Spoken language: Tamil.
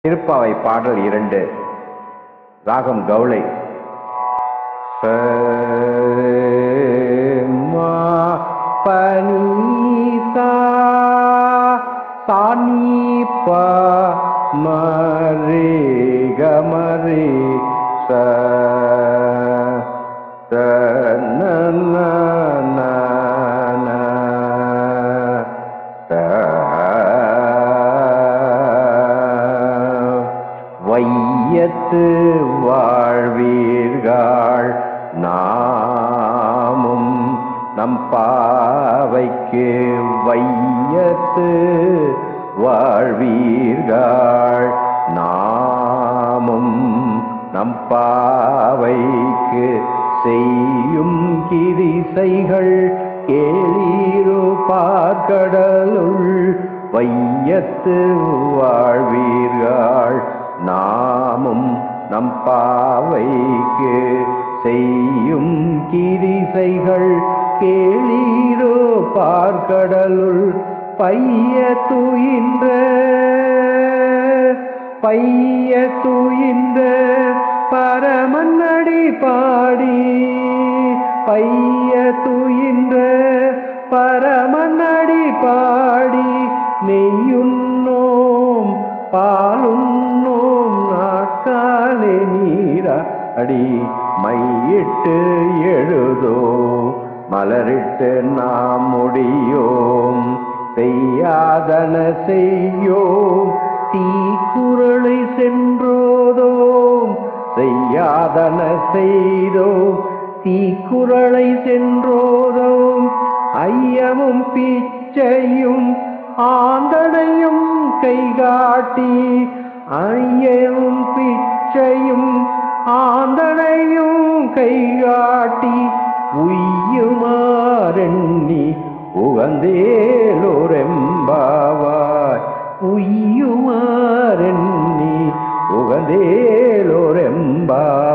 திருப்பாவை பாடல் இரண்டு ராகம் கௌளை மா பனீசா சானி ப மரே கமரே ச த ந ந ந ந த வையத்து வாழ்வீர்கள் நாமும் நம் பாவைக்கு வையத்து வாழ்வீர்கள் நாமும் நம் பாவைக்கு செய்யும் கிரிசைகள் கேளீரோ பார்க்கடலுள் வையத்து வாழ்வீர்கள் நாமும் நம் பாவைக்கு செய்யும் கிரிசைகள் கேளீரோ பார்க்கடலுள் பைய துயின்ற பைய துயின்ற பரமன்னடி பாடி பைய துயின்ற பரமன்னடி பாடி நெய்யுண்ணோம் பாலுண்ணோம் நாட்காலே நீரா அடி மையிட்டு எழுதோ மலரிட்டு நாம் முடியோம் செய்யாதன செய்யோம் தீக்குறளை சென்றோதோம் செய்யாதன செய்தோம் தீக்குறளை சென்றோதோம் ஐயமும் பிச்சையும் ஆந்தனையும் கைகாட்டி ஐயமும் பிச்சையும் ஆந்தனையும் கைகாட்டி உய்யுமாறெண்ணி உகந்தேலோரெம்பாவாய் உய்யுமாறெண்ணி உகந்தேலோரெம்பாவாய்